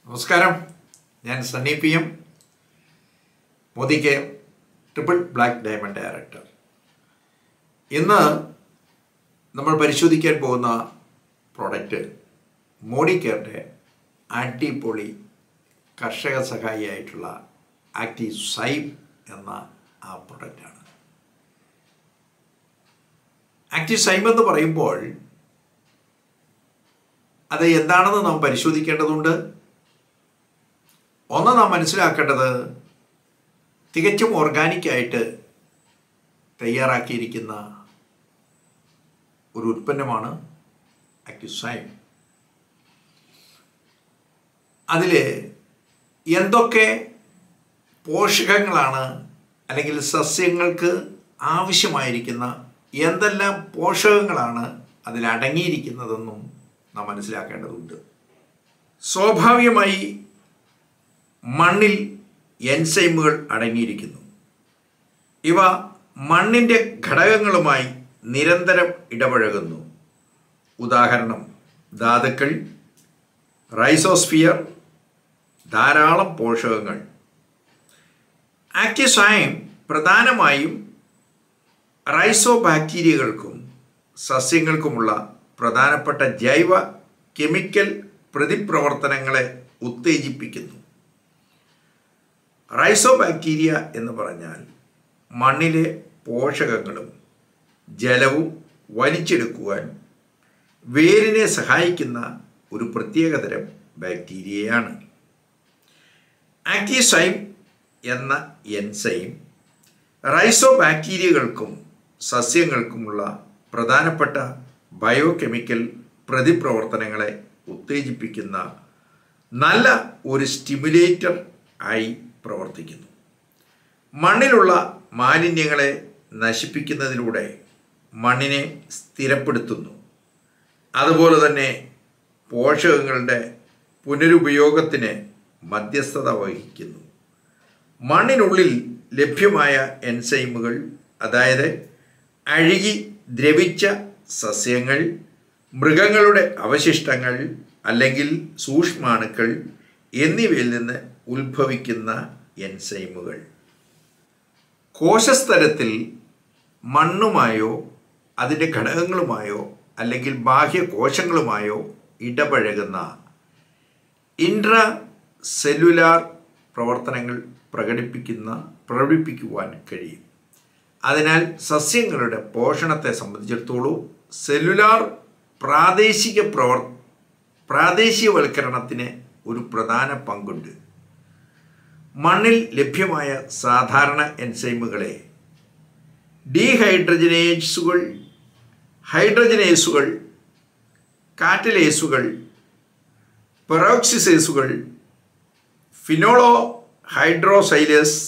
നമസ്കാരം ഞാൻ Sunny P M Modi K triple black diamond director ഇന്ന് നമ്മൾ പരിശോധിക്കാൻ പോകുന്ന പ്രോഡക്റ്റ് മോഡി കെയറിൻ്റെ അടിപൊളി കർഷക സഹായിയായിട്ടുള്ള ആക്റ്റീവ് സൈം എന്ന ആ പ്രൊഡക്റ്റാണ് ആക്റ്റീവ് സൈം എന്ന് പറയുമ്പോൾ അത് എന്താണെന്ന് നാം പരിശോധിക്കേണ്ടതുണ്ട് ഒന്ന് നാം മനസ്സിലാക്കേണ്ടത് തികച്ചും ഓർഗാനിക്കായിട്ട് തയ്യാറാക്കിയിരിക്കുന്ന ഒരു ഉൽപ്പന്നമാണ് ആക്ടിസൈം അതിൽ എന്തൊക്കെ പോഷകങ്ങളാണ് അല്ലെങ്കിൽ സസ്യങ്ങൾക്ക് ആവശ്യമായിരിക്കുന്ന എന്തെല്ലാം പോഷകങ്ങളാണ് അതിൽ അടങ്ങിയിരിക്കുന്നതെന്നും നാം മനസ്സിലാക്കേണ്ടതുണ്ട് സ്വാഭാവികമായി മണ്ണിൽ എൻസൈമുകൾ അടങ്ങിയിരിക്കുന്നു ഇവ മണ്ണിൻ്റെ ഘടകങ്ങളുമായി നിരന്തരം ഇടപഴകുന്നു ഉദാഹരണം ധാതുക്കൾ റൈസോസ്ഫിയർ ധാരാളം പോഷകങ്ങൾ ആക്ടിസൈം പ്രധാനമായും റൈസോ ബാക്ടീരിയകൾക്കും സസ്യങ്ങൾക്കുമുള്ള പ്രധാനപ്പെട്ട ജൈവ കെമിക്കൽ പ്രതിപ്രവർത്തനങ്ങളെ ഉത്തേജിപ്പിക്കുന്നു റൈസോ ബാക്ടീരിയ എന്ന് പറഞ്ഞാൽ മണ്ണിലെ പോഷകങ്ങളും ജലവും വലിച്ചെടുക്കുവാൻ വേരിനെ സഹായിക്കുന്ന ഒരു പ്രത്യേകതരം ബാക്ടീരിയയാണ് ആക്ടിസൈം എന്ന എൻസൈം റൈസോ ബാക്ടീരിയകൾക്കും സസ്യങ്ങൾക്കുമുള്ള പ്രധാനപ്പെട്ട ബയോകെമിക്കൽ പ്രതിപ്രവർത്തനങ്ങളെ ഉത്തേജിപ്പിക്കുന്ന നല്ല ഒരു സ്റ്റിമുലേറ്റർ ആയി പ്രവർത്തിക്കുന്നു മണ്ണിലുള്ള മാലിന്യങ്ങളെ നശിപ്പിക്കുന്നതിലൂടെ മണ്ണിനെ സ്ഥിരപ്പെടുത്തുന്നു അതുപോലെ തന്നെ പോഷകങ്ങളുടെ പുനരുപയോഗത്തിന് മധ്യസ്ഥത വഹിക്കുന്നു മണ്ണിനുള്ളിൽ ലഭ്യമായ എൻസൈമുകൾ അതായത് അഴുകി ദ്രവിച്ച സസ്യങ്ങൾ മൃഗങ്ങളുടെ അവശിഷ്ടങ്ങൾ അല്ലെങ്കിൽ സൂക്ഷ്മാണുക്കൾ എന്നിവയിൽ നിന്ന് ഉത്ഭവിക്കുന്ന എൻസൈമുകൾ കോശസ്തരത്തിൽ മണ്ണുമായോ അതിൻ്റെ ഘടകങ്ങളുമായോ അല്ലെങ്കിൽ ബാഹ്യ കോശങ്ങളുമായോ ഇടപഴകുന്ന ഇൻട്രാ സെല്ലുലാർ പ്രവർത്തനങ്ങൾ പ്രകടിപ്പിക്കുന്ന പ്രകടിപ്പിക്കുവാൻ കഴിയും അതിനാൽ സസ്യങ്ങളുടെ പോഷണത്തെ സംബന്ധിച്ചിടത്തോളം സെല്ലുലാർ പ്രാദേശിക പ്രവർ പ്രാദേശികവൽക്കരണത്തിന് ഒരു പ്രധാന പങ്കുണ്ട് മണ്ണിൽ ലഭ്യമായ സാധാരണ എൻസൈമുകളെ ഡീഹൈഡ്രജനേസുകൾ ഹൈഡ്രജനേസുകൾ കാറ്റലേസുകൾ പെറോക്സിസേസുകൾ ഫിനോളോ ഹൈഡ്രോസൈലസ്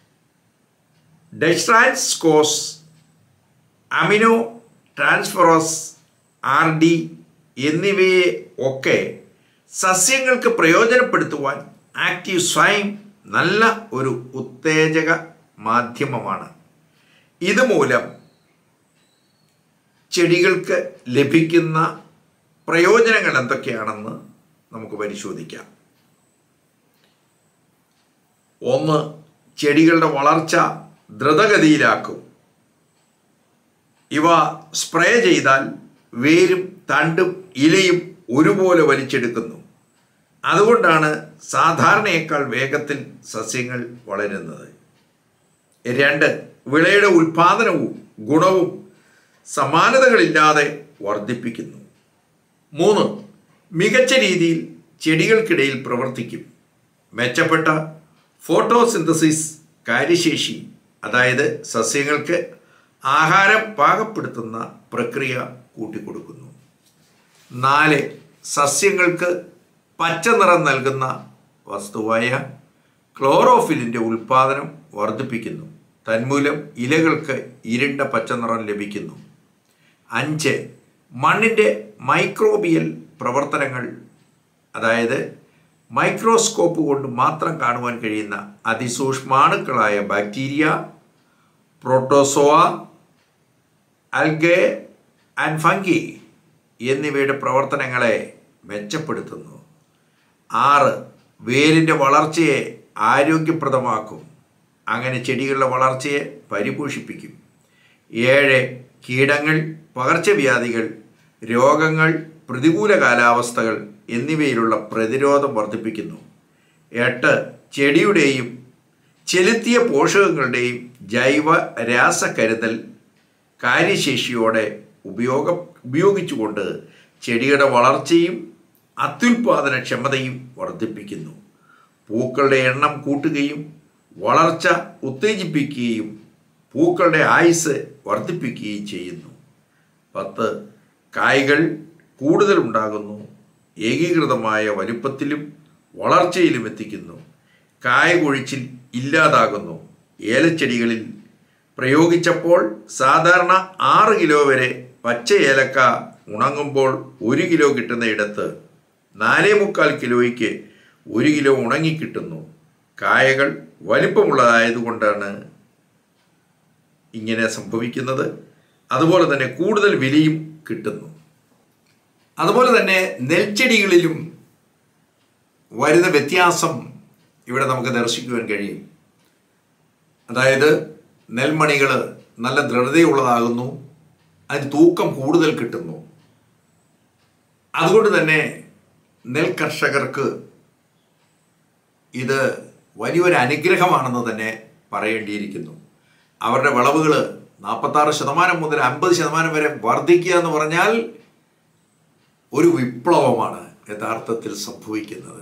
ഡെസ്ട്രാൻസ്കോസ് അമിനോ ട്രാൻസ്ഫറോസ് ആർ ഡി എന്നിവയെ ഒക്കെ സസ്യങ്ങൾക്ക് പ്രയോജനപ്പെടുത്തുവാൻ ആക്റ്റീവ് സ്വയം നല്ല ഒരു ഉത്തേജക മാധ്യമമാണ് ഇതുമൂലം ചെടികൾക്ക് ലഭിക്കുന്ന പ്രയോജനങ്ങൾ എന്തൊക്കെയാണെന്ന് നമുക്ക് പരിശോധിക്കാം ഒന്ന് ചെടികളുടെ വളർച്ച ദ്രുതഗതിയിലാക്കും ഇവ സ്പ്രേ ചെയ്താൽ വേരും തണ്ടും ഇലയും ഒരുപോലെ വലിച്ചെടുക്കുന്നു അതുകൊണ്ടാണ് സാധാരണയേക്കാൾ വേഗത്തിൽ സസ്യങ്ങൾ വളരുന്നത് രണ്ട് വിളയുടെ ഉൽപാദനവും ഗുണവും സമാനതകളില്ലാതെ വർദ്ധിപ്പിക്കുന്നു മൂന്ന് മികച്ച രീതിയിൽ ചെടികൾക്കിടയിൽ പ്രവർത്തിക്കും മെച്ചപ്പെട്ട ഫോട്ടോസിന്തസിസ് കാര്യശേഷി അതായത് സസ്യങ്ങൾക്ക് ആഹാരം പാകപ്പെടുത്തുന്ന പ്രക്രിയ കൂട്ടിക്കൊടുക്കുന്നു നാല് സസ്യങ്ങൾക്ക് പച്ച നിറം നൽകുന്ന വസ്തുവായ ക്ലോറോഫിലിൻ്റെ ഉൽപ്പാദനം വർദ്ധിപ്പിക്കുന്നു തന്മൂലം ഇലകൾക്ക് ഇരുണ്ട പച്ചനിറം ലഭിക്കുന്നു അഞ്ച് മണ്ണിൻ്റെ മൈക്രോബിയൽ പ്രവർത്തനങ്ങൾ അതായത് മൈക്രോസ്കോപ്പ് കൊണ്ട് മാത്രം കാണുവാൻ കഴിയുന്ന അതിസൂക്ഷ്മാണുക്കളായ bacteria protozoa algae and fungi എന്നിവയുടെ പ്രവർത്തനങ്ങളെ മെച്ചപ്പെടുത്തുന്നു ആറ് വേരിൻ്റെ വളർച്ചയെ ആരോഗ്യപ്രദമാക്കും അങ്ങനെ ചെടികളുടെ വളർച്ചയെ പരിപോഷിപ്പിക്കും ഏഴ് കീടങ്ങൾ പകർച്ചവ്യാധികൾ രോഗങ്ങൾ പ്രതികൂല കാലാവസ്ഥകൾ എന്നിവയിലുള്ള പ്രതിരോധം വർദ്ധിപ്പിക്കുന്നു എട്ട് ചെടിയുടെയും ചെലുത്തിയ പോഷകങ്ങളുടെയും ജൈവ രാസകരുതൽ കാര്യശേഷിയോടെ ഉപയോഗം ഉപയോഗിച്ചുകൊണ്ട് ചെടിയുടെ വളർച്ചയും അത്യുൽപാദനക്ഷമതയും വർദ്ധിപ്പിക്കുന്നു പൂക്കളുടെ എണ്ണം കൂട്ടുകയും വളർച്ച ഉത്തേജിപ്പിക്കുകയും പൂക്കളുടെ ആയുസ് വർദ്ധിപ്പിക്കുകയും ചെയ്യുന്നു പത്ത് കായ്കൾ കൂടുതൽ ഉണ്ടാകുന്നു ഏകീകൃതമായ വലുപ്പത്തിലും വളർച്ചയിലും എത്തിക്കുന്നു കായ കൊഴിച്ചിൽ ഇല്ലാതാകുന്നു ഏലച്ചെടികളിൽ പ്രയോഗിച്ചപ്പോൾ സാധാരണ ആറ് കിലോ വരെ പച്ച ഏലക്ക ഉണങ്ങുമ്പോൾ ഒരു കിലോ കിട്ടുന്നയിടത്ത് നാലേ മുക്കാൽ കിലോയ്ക്ക് ഒരു കിലോ ഉണങ്ങിക്കിട്ടുന്നു കായകൾ വലിപ്പമുള്ളതായതുകൊണ്ടാണ് ഇങ്ങനെ സംഭവിക്കുന്നത് അതുപോലെ തന്നെ കൂടുതൽ വിലയും കിട്ടുന്നു അതുപോലെ തന്നെ നെൽച്ചെടികളിലും വരുന്ന വ്യത്യാസം ഇവിടെ നമുക്ക് ദർശിക്കുവാൻ കഴിയും അതായത് നെൽമണികൾ നല്ല ദൃഢതയുള്ളതാകുന്നു അതിന് തൂക്കം കൂടുതൽ കിട്ടുന്നു അതുകൊണ്ട് തന്നെ നെൽ കർഷകർക്ക് ഇത് വലിയൊരു അനുഗ്രഹമാണെന്ന് തന്നെ പറയേണ്ടിയിരിക്കുന്നു അവരുടെ വിളവുകൾ നാൽപ്പത്താറ് ശതമാനം മുതൽ അമ്പത് ശതമാനം വരെ വർദ്ധിക്കുക എന്ന് പറഞ്ഞാൽ ഒരു വിപ്ലവമാണ് യഥാർത്ഥത്തിൽ സംഭവിക്കുന്നത്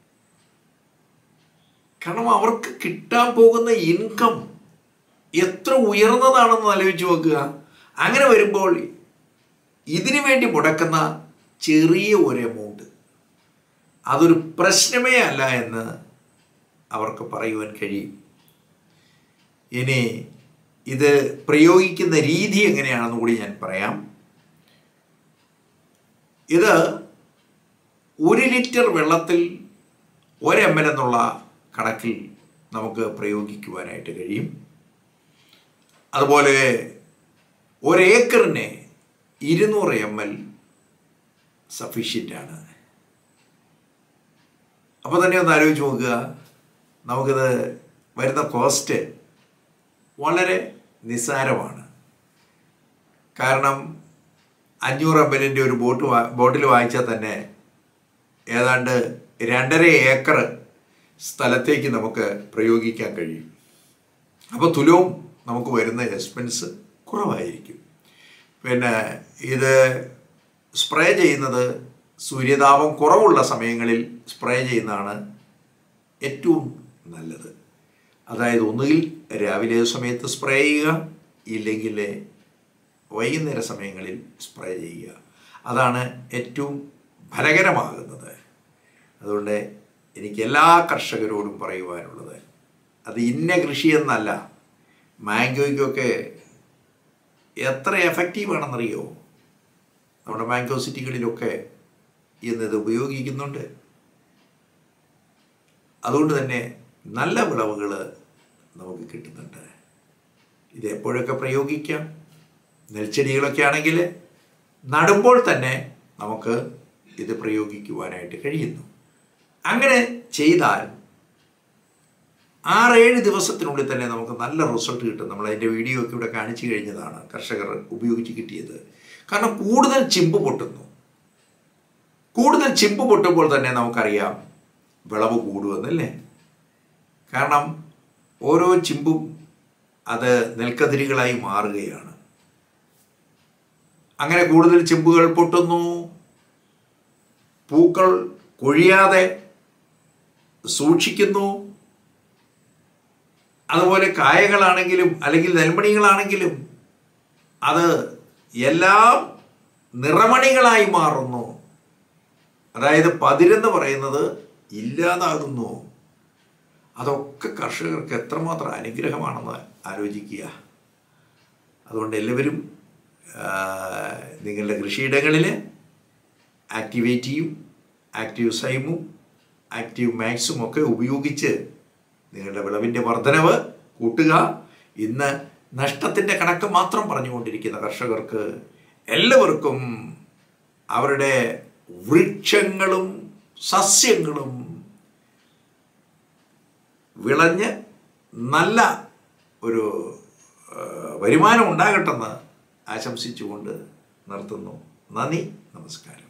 കാരണം അവർക്ക് കിട്ടാൻ പോകുന്ന ഇൻകം എത്ര ഉയർന്നതാണെന്ന് ആലോചിച്ച് നോക്കുക അങ്ങനെ വരുമ്പോൾ ഇതിനു വേണ്ടി മുടക്കുന്ന ചെറിയ ഒരു എമൗണ്ട് അതൊരു പ്രശ്നമേ അല്ല എന്ന് അവർക്ക് പറയുവാൻ കഴിയും ഇനി ഇത് പ്രയോഗിക്കുന്ന രീതി എങ്ങനെയാണെന്ന് കൂടി ഞാൻ പറയാം ഇത് ഒരു ലിറ്റർ വെള്ളത്തിൽ ഒരു എം എൽ എന്നുള്ള കണക്കിൽ നമുക്ക് പ്രയോഗിക്കുവാനായിട്ട് കഴിയും അതുപോലെ ഒരേക്കറിന് ഇരുന്നൂറ് എം എൽ സഫീഷ്യൻ്റ് ആണ് അപ്പോൾ തന്നെ ഒന്ന് ആലോചിച്ച് നോക്കുക നമുക്കിത് വരുന്ന കോസ്റ്റ് വളരെ നിസ്സാരമാണ് കാരണം അഞ്ഞൂറ് എം എല്ലിൻ്റെ ഒരു ബോട്ട് വാ ബോട്ടിൽ വാങ്ങിച്ചാൽ തന്നെ ഏതാണ്ട് രണ്ടര ഏക്കർ സ്ഥലത്തേക്ക് നമുക്ക് പ്രയോഗിക്കാൻ കഴിയും അപ്പോൾ തുലവും നമുക്ക് വരുന്ന എക്സ്പെൻസ് കുറവായിരിക്കും പിന്നെ ഇത് സ്പ്രേ ചെയ്യുന്നത് സൂര്യതാപം കുറവുള്ള സമയങ്ങളിൽ സ്പ്രേ ചെയ്യുന്നതാണ് ഏറ്റവും നല്ലത് അതായത് ഒന്നുകിൽ രാവിലെ സമയത്ത് സ്പ്രേ ചെയ്യുക ഇല്ലെങ്കിൽ വൈകുന്നേര സമയങ്ങളിൽ സ്പ്രേ ചെയ്യുക അതാണ് ഏറ്റവും ഫലകരമാകുന്നത് അതുകൊണ്ട് എനിക്ക് എല്ലാ കർഷകരോടും പറയുവാനുള്ളത് അത് ഇന്ന കൃഷി എന്നല്ല മാംഗോയ്ക്കൊക്കെ എത്ര എഫക്റ്റീവാണെന്നറിയോ നമ്മുടെ മാംഗോ സിറ്റികളിലൊക്കെ ഇന്നത് ഉപയോഗിക്കുന്നുണ്ട് അതുകൊണ്ട് തന്നെ നല്ല വിളവുകൾ നമുക്ക് കിട്ടുന്നുണ്ട് ഇത് എപ്പോഴൊക്കെ പ്രയോഗിക്കാം നെൽച്ചെടികളൊക്കെ ആണെങ്കിൽ നടുമ്പോൾ തന്നെ നമുക്ക് ഇത് പ്രയോഗിക്കുവാനായിട്ട് കഴിയുന്നു അങ്ങനെ ചെയ്താൽ ആറേഴ് ദിവസത്തിനുള്ളിൽ തന്നെ നമുക്ക് നല്ല റിസൾട്ട് കിട്ടും നമ്മൾ അതിൻ്റെ വീഡിയോ ഒക്കെ ഇവിടെ കാണിച്ചു കഴിഞ്ഞതാണ് കർഷകർ ഉപയോഗിച്ച് കിട്ടിയത് കാരണം കൂടുതൽ ചിമ്പ് പൊട്ടുന്നു കൂടുതൽ ചിമ്പ് പൊട്ടുമ്പോൾ തന്നെ നമുക്കറിയാം വിളവ് കൂടുമെന്നല്ലേ കാരണം ഓരോ ചിമ്പും അത് നെൽക്കതിരികളായി മാറുകയാണ് അങ്ങനെ കൂടുതൽ ചിമ്പുകൾ പൊട്ടുന്നു പൂക്കൾ കൊഴിയാതെ സൂക്ഷിക്കുന്നു അതുപോലെ കായകളാണെങ്കിലും അല്ലെങ്കിൽ നെൽമണികളാണെങ്കിലും അത് എല്ലാം നിറമണികളായി മാറുന്നു അതായത് പതിരെന്ന് പറയുന്നത് ഇല്ലാതാകുന്നു അതൊക്കെ കർഷകർക്ക് എത്രമാത്രം അനുഗ്രഹമാണെന്ന് ആലോചിക്കുക അതുകൊണ്ട് എല്ലാവരും നിങ്ങളുടെ കൃഷിയിടങ്ങളിൽ ആക്ടിവേറ്റിയും ആക്റ്റീവ് സൈമും ആക്റ്റീവ് മാക്സും ഒക്കെ ഉപയോഗിച്ച് നിങ്ങളുടെ വിളവിൻ്റെ വർധനവ് കൂട്ടുക ഇന്ന് നഷ്ടത്തിൻ്റെ കണക്ക് മാത്രം പറഞ്ഞുകൊണ്ടിരിക്കുന്ന കർഷകർക്ക് എല്ലാവർക്കും അവരുടെ വൃക്ഷങ്ങളും സസ്യങ്ങളും വിളഞ്ഞ് നല്ല ഒരു ആ, വരുമാനം ഉണ്ടാകട്ടെന്ന് ആശംസിച്ചുകൊണ്ട് നിർത്തുന്നു നന്ദി നമസ്കാരം